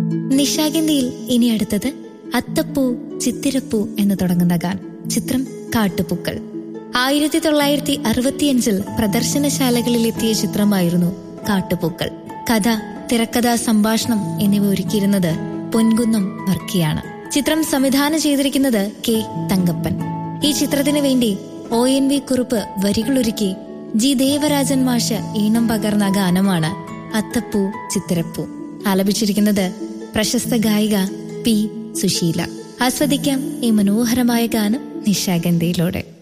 നിശാഗന്ധിയിൽ ഇനി അടുത്തത് അത്തപ്പൂ ചിത്തിരപ്പൂ എന്ന് തുടങ്ങുന്ന ഗാനം ചിത്രം കാട്ടുപൂക്കൾ ആയിരത്തി തൊള്ളായിരത്തി അറുപത്തിയഞ്ചിൽ പ്രദർശനശാലകളിൽ എത്തിയ ചിത്രമായിരുന്നു കാട്ടുപൂക്കൾ കഥ തിരക്കഥാ സംഭാഷണം എന്നിവ ഒരുക്കിയിരുന്നത് പൊൻകുന്നം വർക്കിയാണ് ചിത്രം സംവിധാനം ചെയ്തിരിക്കുന്നത് കെ തങ്കപ്പൻ ഈ ചിത്രത്തിന് വേണ്ടി ഒ എൻ വി കുറുപ്പ് വരികളൊരുക്കി ജി ദേവരാജൻ മാഷ് ഈണം പകർന്ന ഗാനമാണ് അത്തപ്പൂ ചിത്തിരപ്പൂ ആലപിച്ചിരിക്കുന്നത് പ്രശസ്ത ഗായിക പി സുശീല ആസ്വദിക്കാം ഈ മനോഹരമായ ഗാനം നിശാഗന്ധിയിലൂടെ